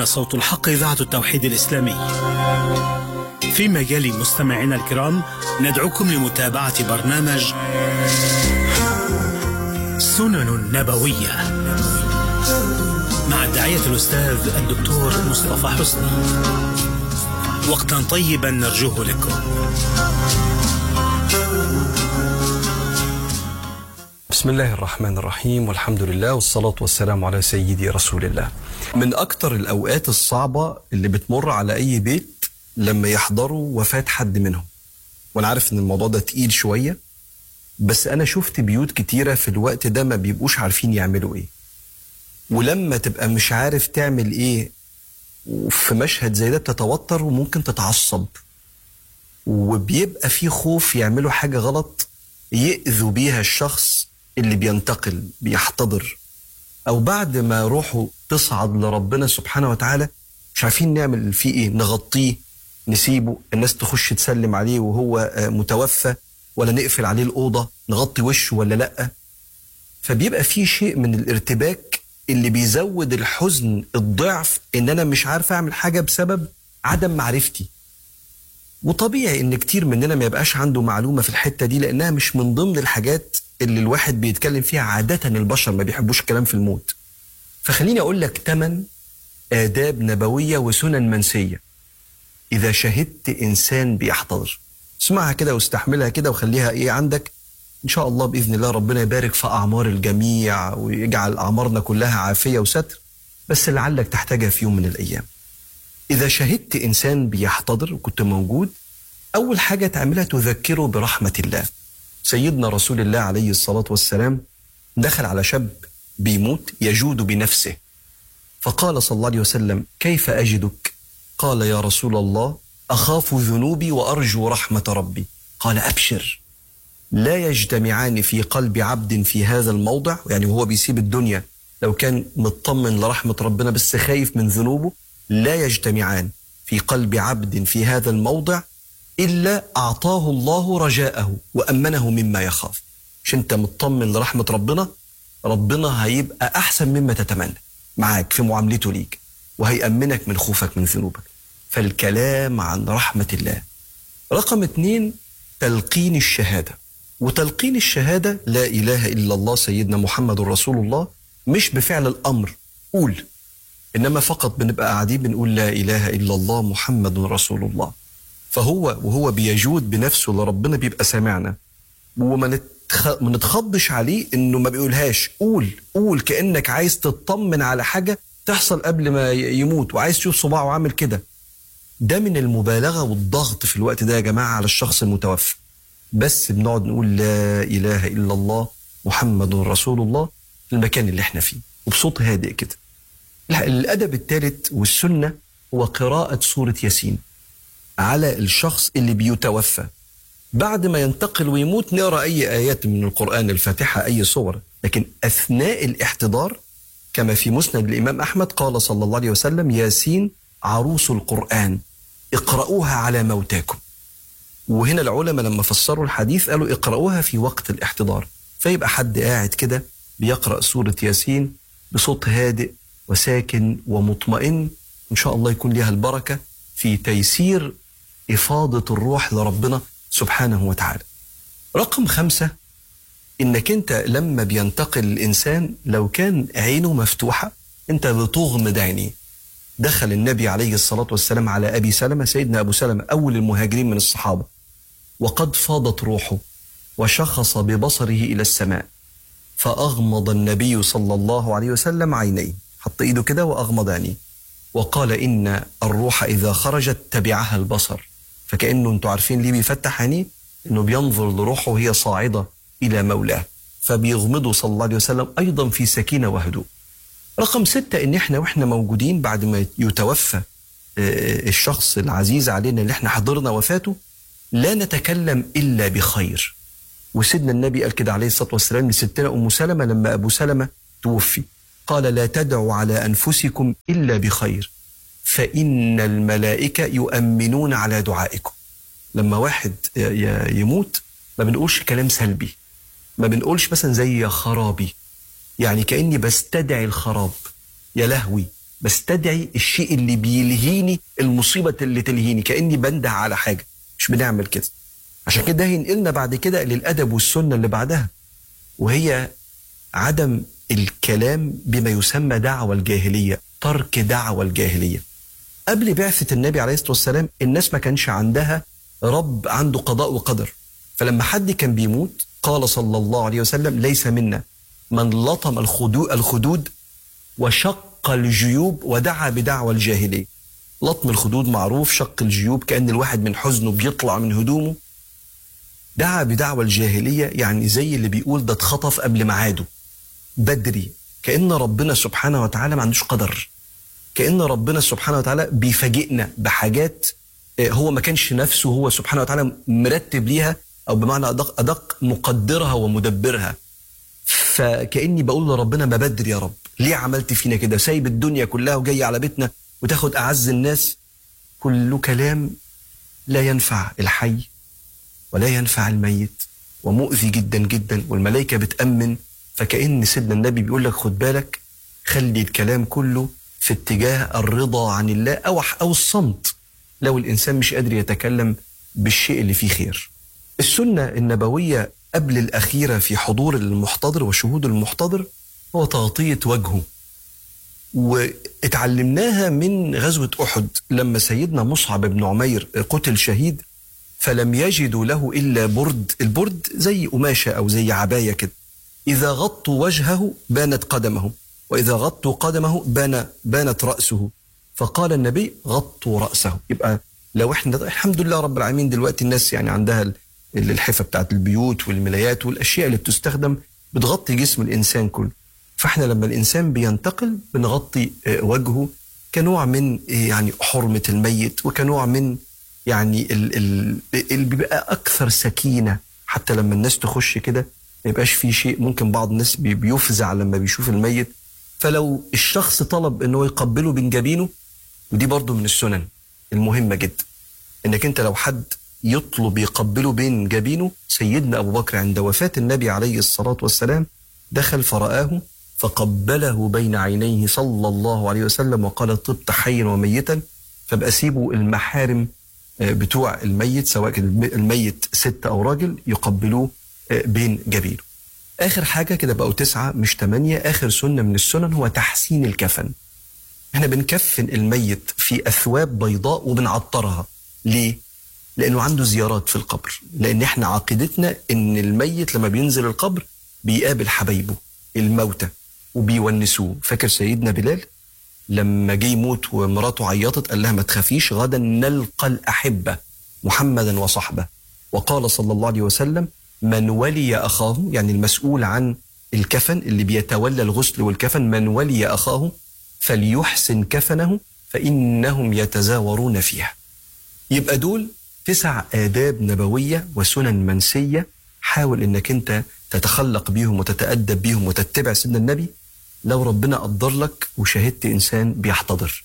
هنا صوت الحق إذاعة التوحيد الإسلامي في مجال مستمعينا الكرام ندعوكم لمتابعة برنامج سنن نبوية مع الداعية الأستاذ الدكتور مصطفى حسني وقتا طيبا نرجوه لكم بسم الله الرحمن الرحيم والحمد لله والصلاة والسلام على سيدي رسول الله من أكتر الأوقات الصعبة اللي بتمر على أي بيت لما يحضروا وفاة حد منهم وأنا عارف إن الموضوع ده تقيل شوية بس أنا شفت بيوت كتيرة في الوقت ده ما بيبقوش عارفين يعملوا إيه ولما تبقى مش عارف تعمل إيه وفي مشهد زي ده بتتوتر وممكن تتعصب وبيبقى في خوف يعملوا حاجة غلط يأذوا بيها الشخص اللي بينتقل بيحتضر أو بعد ما روحه تصعد لربنا سبحانه وتعالى مش عارفين نعمل فيه إيه نغطيه نسيبه الناس تخش تسلم عليه وهو متوفى ولا نقفل عليه الأوضة نغطي وشه ولا لأ فبيبقى في شيء من الارتباك اللي بيزود الحزن الضعف ان انا مش عارف اعمل حاجه بسبب عدم معرفتي وطبيعي ان كتير مننا ما يبقاش عنده معلومه في الحته دي لانها مش من ضمن الحاجات اللي الواحد بيتكلم فيها عاده البشر ما بيحبوش الكلام في الموت فخليني اقول لك ثمان آداب نبوية وسنن منسية إذا شهدت إنسان بيحتضر اسمعها كده واستحملها كده وخليها إيه عندك إن شاء الله بإذن الله ربنا يبارك في أعمار الجميع ويجعل أعمارنا كلها عافية وستر بس لعلك تحتاجها في يوم من الأيام إذا شهدت إنسان بيحتضر وكنت موجود أول حاجة تعملها تذكره برحمة الله سيدنا رسول الله عليه الصلاة والسلام دخل على شاب بيموت يجود بنفسه فقال صلى الله عليه وسلم كيف أجدك قال يا رسول الله أخاف ذنوبي وأرجو رحمة ربي قال أبشر لا يجتمعان في قلب عبد في هذا الموضع يعني وهو بيسيب الدنيا لو كان مطمن لرحمة ربنا بس خايف من ذنوبه لا يجتمعان في قلب عبد في هذا الموضع إلا أعطاه الله رجاءه وأمنه مما يخاف مش أنت مطمن لرحمة ربنا ربنا هيبقى أحسن مما تتمنى معاك في معاملته ليك وهيأمنك من خوفك من ذنوبك فالكلام عن رحمة الله رقم اتنين تلقين الشهادة وتلقين الشهادة لا إله إلا الله سيدنا محمد رسول الله مش بفعل الأمر قول إنما فقط بنبقى قاعدين بنقول لا إله إلا الله محمد رسول الله فهو وهو بيجود بنفسه لربنا بيبقى سامعنا وما نتخ... ما نتخضش عليه انه ما بيقولهاش قول قول كانك عايز تطمن على حاجه تحصل قبل ما يموت وعايز تشوف صباعه عامل كده ده من المبالغه والضغط في الوقت ده يا جماعه على الشخص المتوفى بس بنقعد نقول لا اله الا الله محمد رسول الله في المكان اللي احنا فيه وبصوت هادئ كده الادب الثالث والسنه هو قراءه سوره ياسين على الشخص اللي بيتوفى بعد ما ينتقل ويموت نقرا اي ايات من القران الفاتحه اي صور لكن اثناء الاحتضار كما في مسند الامام احمد قال صلى الله عليه وسلم ياسين عروس القران اقرأوها على موتاكم وهنا العلماء لما فسروا الحديث قالوا اقرأوها في وقت الاحتضار فيبقى حد قاعد كده بيقرأ سورة ياسين بصوت هادئ وساكن ومطمئن إن شاء الله يكون لها البركة في تيسير إفاضة الروح لربنا سبحانه وتعالى رقم خمسة إنك أنت لما بينتقل الإنسان لو كان عينه مفتوحة أنت بتغمض عينيه دخل النبي عليه الصلاة والسلام على أبي سلمة سيدنا أبو سلمة أول المهاجرين من الصحابة وقد فاضت روحه وشخص ببصره إلى السماء فأغمض النبي صلى الله عليه وسلم عينيه حط إيده كده وأغمض عينيه وقال إن الروح إذا خرجت تبعها البصر فكأنه أنتوا عارفين ليه بيفتح عينيه إنه بينظر لروحه وهي صاعدة إلى مولاه فبيغمضه صلى الله عليه وسلم أيضا في سكينة وهدوء رقم ستة إن إحنا وإحنا موجودين بعد ما يتوفى الشخص العزيز علينا اللي إحنا حضرنا وفاته لا نتكلم إلا بخير وسيدنا النبي قال كده عليه الصلاة والسلام لستنا أم سلمة لما أبو سلمة توفي قال لا تدعوا على أنفسكم إلا بخير فإن الملائكة يؤمنون على دعائكم لما واحد يموت ما بنقولش كلام سلبي ما بنقولش مثلا زي يا خرابي يعني كأني بستدعي الخراب يا لهوي بستدعي الشيء اللي بيلهيني المصيبة اللي تلهيني كأني بنده على حاجة مش بنعمل كده عشان كده هينقلنا بعد كده للأدب والسنة اللي بعدها وهي عدم الكلام بما يسمى دعوة الجاهلية ترك دعوة الجاهلية قبل بعثة النبي عليه الصلاة والسلام الناس ما كانش عندها رب عنده قضاء وقدر فلما حد كان بيموت قال صلى الله عليه وسلم ليس منا من لطم الخدود, الخدود وشق الجيوب ودعا بدعوى الجاهلية لطم الخدود معروف شق الجيوب كأن الواحد من حزنه بيطلع من هدومه دعا بدعوى الجاهلية يعني زي اللي بيقول ده اتخطف قبل ميعاده بدري كأن ربنا سبحانه وتعالى ما عندوش قدر كأن ربنا سبحانه وتعالى بيفاجئنا بحاجات هو ما كانش نفسه هو سبحانه وتعالى مرتب ليها أو بمعنى أدق, أدق مقدرها ومدبرها فكأني بقول لربنا ما بدري يا رب ليه عملت فينا كده سايب الدنيا كلها وجاي على بيتنا وتاخد أعز الناس كل كلام لا ينفع الحي ولا ينفع الميت ومؤذي جدا جدا والملائكة بتأمن فكأن سيدنا النبي بيقول لك خد بالك خلي الكلام كله في اتجاه الرضا عن الله أو أو الصمت لو الإنسان مش قادر يتكلم بالشيء اللي فيه خير. السنة النبوية قبل الأخيرة في حضور المحتضر وشهود المحتضر هو تغطية وجهه. واتعلمناها من غزوة أحد لما سيدنا مصعب بن عمير قتل شهيد فلم يجدوا له إلا برد البرد زي قماشة أو زي عباية كده إذا غطوا وجهه بانت قدمه وإذا غطوا قدمه بان بانت رأسه فقال النبي غطوا رأسه يبقى لو احنا الحمد لله رب العالمين دلوقتي الناس يعني عندها الحفة بتاعت البيوت والملايات والأشياء اللي بتستخدم بتغطي جسم الإنسان كله فاحنا لما الإنسان بينتقل بنغطي وجهه كنوع من يعني حرمة الميت وكنوع من يعني اللي بيبقى أكثر سكينة حتى لما الناس تخش كده ما يبقاش في شيء ممكن بعض الناس بيفزع لما بيشوف الميت فلو الشخص طلب انه يقبله بين جبينه ودي برضو من السنن المهمة جدا انك انت لو حد يطلب يقبله بين جبينه سيدنا ابو بكر عند وفاة النبي عليه الصلاة والسلام دخل فرآه فقبله بين عينيه صلى الله عليه وسلم وقال طبت حيا وميتا فبقى سيبوا المحارم بتوع الميت سواء كان الميت ست او راجل يقبلوه بين جبينه اخر حاجه كده بقوا تسعه مش ثمانيه اخر سنه من السنن هو تحسين الكفن احنا بنكفن الميت في اثواب بيضاء وبنعطرها ليه لانه عنده زيارات في القبر لان احنا عقيدتنا ان الميت لما بينزل القبر بيقابل حبايبه الموتى وبيونسوه فاكر سيدنا بلال لما جه يموت ومراته عيطت قال لها ما تخافيش غدا نلقى الاحبه محمدا وصحبه وقال صلى الله عليه وسلم من ولي اخاه يعني المسؤول عن الكفن اللي بيتولى الغسل والكفن من ولي اخاه فليحسن كفنه فانهم يتزاورون فيها. يبقى دول تسع آداب نبوية وسنن منسية حاول انك انت تتخلق بيهم وتتأدب بيهم وتتبع سيدنا النبي لو ربنا قدر لك وشاهدت انسان بيحتضر.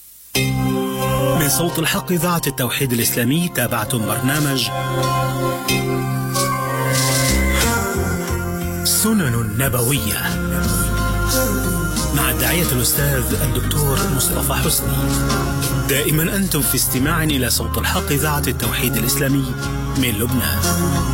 من صوت الحق إذاعة التوحيد الإسلامي تابعتم برنامج سنن نبوية مع الداعية الأستاذ الدكتور مصطفى حسني دائما أنتم في استماع إلى صوت الحق إذاعة التوحيد الإسلامي من لبنان